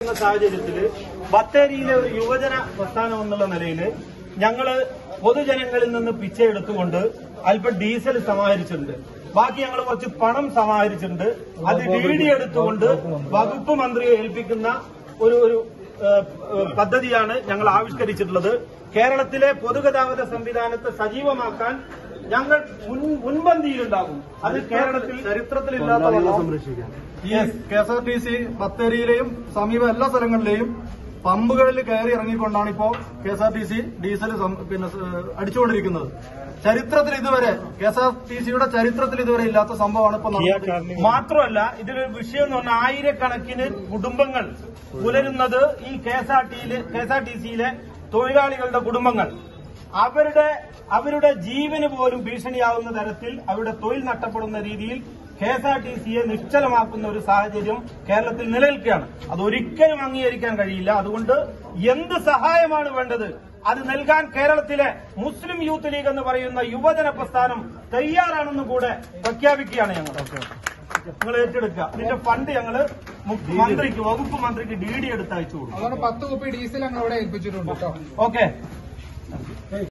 നിൽക്കുന്ന സാഹചര്യത്തിൽ ബത്തേരിയിലെ ഒരു യുവജന പ്രസ്ഥാനം എന്നുള്ള നിലയിൽ ഞങ്ങള് പൊതുജനങ്ങളിൽ നിന്ന് പിച്ച എടുത്തുകൊണ്ട് അല്പം ഡീസൽ സമാഹരിച്ചിട്ടുണ്ട് ബാക്കി ഞങ്ങൾ കുറച്ച് പണം സമാഹരിച്ചിട്ടുണ്ട് അത് ഡി ഡി എടുത്തുകൊണ്ട് വകുപ്പ് മന്ത്രിയെ ഏൽപ്പിക്കുന്ന ഒരു ഒരു ഏഹ്, ഏഹ്, പദ്ധതിയാണ് ഞങ്ങൾ ആവിഷ്കരിച്ചിട്ടുള്ളത് കേരളത്തിലെ പൊതുഗതാഗത സംവിധാനത്തെ സജീവമാക്കാൻ ഞങ്ങൾ മുൻ മുൻപന്തിയിലുണ്ടാകും അത് കേരളത്തിൽ ചരിത്രത്തിലില്ലാത്ത വണ്ണം ഈ K S R T C ബത്തേരിയിലെയും സമീപ എല്ലാ സ്ഥലങ്ങളിലെയും പമ്പുകളിൽ കയറി ഇറങ്ങിക്കൊണ്ടാണ് ഇപ്പോ K S R T C diesel സം- പിന്നെ സ്- അടിച്ചുകൊണ്ടിരിക്കുന്നത് ചരിത്രത്തിൽ ഇതുവരെ കെ എസ് ആർ ടി സിയുടെ ചരിത്രത്തിൽ ഇതുവരെ ഇല്ലാത്ത സംഭവമാണ് ഇപ്പൊ നടന്നുകൊണ്ടിരിക്കുന്നത്. മാത്രമല്ല ഇതിലൊരു വിഷയം എന്ന് പറഞ്ഞാൽ ആയിരക്കണക്കിന് കുടുംബങ്ങൾ പുലരുന്നത് ഈ കെ എസ് ആർ ടിയിലെ കെ എസ് ആർ ടി സിയിലെ തൊഴിലാളികളുടെ കുടുംബങ്ങൾ അവരുടെ അവരുടെ ജീവന് പോലും ഭീഷണിയാവുന്ന തരത്തിൽ അവരുടെ തൊഴിൽ നഷ്ടപ്പെടുന്ന രീതിയിൽ കെ എസ് ആർ ടി സിയെ നിശ്ചലമാക്കുന്ന ഒരു സാഹചര്യം കേരളത്തിൽ നിലനിൽക്കുകയാണ് അതൊരിക്കലും അംഗീകരിക്കാൻ കഴിയില്ല അതുകൊണ്ട് എന്ത് സഹായമാണ് വേണ്ടത് അത് നൽകാൻ കേരളത്തിലെ മുസ്ലിം യൂത്ത് ലീഗ് എന്ന് പറയുന്ന യുവജന പ്രസ്ഥാനം തയ്യാറാണെന്ന് കൂടെ പ്രഖ്യാപിക്കുകയാണ് ഞങ്ങൾ നിങ്ങൾ ഏറ്റെടുക്കുക ഇതിന്റെ ഫണ്ട് ഞങ്ങള് മു- മന്ത്രിക്ക് വകുപ്പ് മന്ത്രിക്ക് ഡി ഡി എടുത്ത് അയച്ചു കൊടുക്കും അതുകൊണ്ട് പത്ത് കുപ്പി ഡീസൽ ഞങ്ങൾ ഇവിടെ ഏൽപ്പിച്ചിട്ടുണ്ട് കേട്ടോ ഓക്കെ